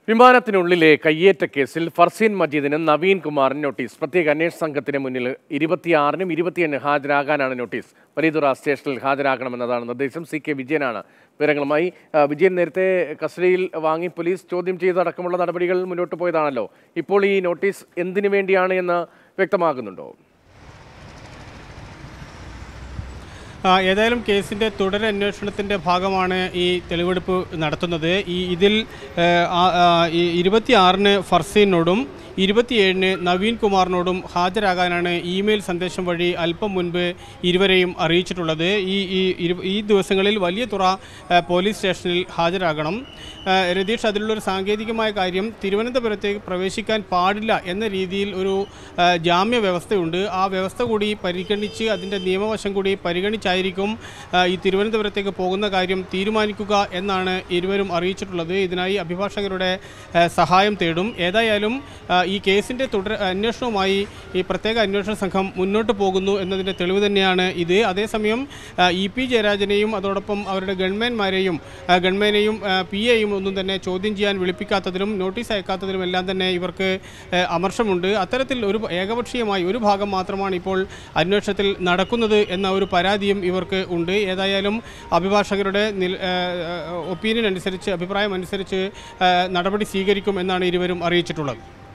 വിമാനത്തിനുള്ളിലെ കയ്യേറ്റ കേസിൽ ഫർസീൻ മജീദിനും നവീൻ കുമാറിന് നോട്ടീസ് പ്രത്യേക അന്വേഷണ സംഘത്തിന് മുന്നിൽ ഇരുപത്തിയാറിനും ഇരുപത്തിയേഴിന് ഹാജരാകാനാണ് നോട്ടീസ് വലിയതുറ സ്റ്റേഷനിൽ ഹാജരാകണമെന്നതാണ് നിർദ്ദേശം സി കെ വിജയനാണ് വിവരങ്ങളുമായി ആ, വിജയൻ നേരത്തെ കസ്റ്റഡിയിൽ വാങ്ങി പോലീസ് ചോദ്യം ചെയ്തടക്കമുള്ള നടപടികൾ മുന്നോട്ട് പോയതാണല്ലോ ഇപ്പോൾ ഈ നോട്ടീസ് എന്തിനു വേണ്ടിയാണ് എന്ന് വ്യക്തമാകുന്നുണ്ടോ ആ, ഏതായാലും കേസിൻ്റെ തുടരന്വേഷണത്തിൻ്റെ ഭാഗമാണ് ഈ തെളിവെടുപ്പ് നടത്തുന്നത് ഈ ഇതിൽ ഏഹ്, ആ, ആ, ഈ ഇരുപത്തിയാറിന് ഫർസീനോടും ഇരുപത്തിയേഴിന് നവീൻ കുമാറിനോടും ഹാജരാകാനാണ് ഇമെയിൽ സന്ദേശം വഴി അല്പം മുൻപ് ഇരുവരെയും അറിയിച്ചിട്ടുള്ളത് ഈ ഈ ഇരു- ഈ ദിവസങ്ങളിൽ വലിയ തുറ ഏഹ്, പോലീസ് സ്റ്റേഷനിൽ ഹാജരാകണം ഏഹ്, രതീഷ് അതിലുള്ളൊരു സാങ്കേതികമായ കാര്യം തിരുവനന്തപുരത്തേക്ക് പ്രവേശിക്കാൻ പാടില്ല എന്ന രീതിയിൽ ഒരു ഏഹ്, ജാമ്യ വ്യവസ്ഥയുണ്ട് ആ വ്യവസ്ഥ കൂടി പരിഗണിച്ച് അതിൻ്റെ നിയമവശം കൂടി പരിഗണിച്ചായിരിക്കും ഏഹ്, ഈ തിരുവനന്തപുരത്തേക്ക് പോകുന്ന കാര്യം തീരുമാനിക്കുക എന്നാണ് ഇരുവരും അറിയിച്ചിട്ടുള്ളത് ഇതിനായി അഭിഭാഷകരുടെ ഏഹ്, സഹായം തേടും ഏതായാലും ഏഹ്, ഈ കേസിൻ്റെ തുടർ അന്വേഷണവുമായി ഈ പ്രത്യേക അന്വേഷണ സംഘം മുന്നോട്ട് പോകുന്നു എന്നതിൻ്റെ തെളിവ് തന്നെയാണ് ഇത് അതേസമയം ഏഹ്, ഇ പി ജയരാജനെയും അതോടൊപ്പം അവരുടെ ഗവൺമെൻമാരെയും ഗവൺമെൻറ്റിനെയും പി എയും ഒന്നും തന്നെ ചോദ്യം ചെയ്യാൻ വിളിപ്പിക്കാത്തതിലും നോട്ടീസ് അയക്കാത്തതിലും എല്ലാം തന്നെ ഇവർക്ക് ഏഹ്, അമർഷമുണ്ട് അത്തരത്തിൽ ഒരു ഏകപക്ഷീയമായി ഒരു ഭാഗം മാത്രമാണ് ഇപ്പോൾ അന്വേഷണത്തിൽ നടക്കുന്നത് എന്ന ഒരു പരാതിയും ഇവർക്ക് ഉണ്ട് ഏതായാലും അഭിഭാഷകരുടെ നിൽ- ഏഹ്, ഒപ്പീനിയൻ അനുസരിച്ച് അഭിപ്രായം അനുസരിച്ച് ഏഹ്, നടപടി സ്വീകരിക്കും എന്നാണ് ഇരുവരും അറിയിച്ചിട്ടുള്ളത്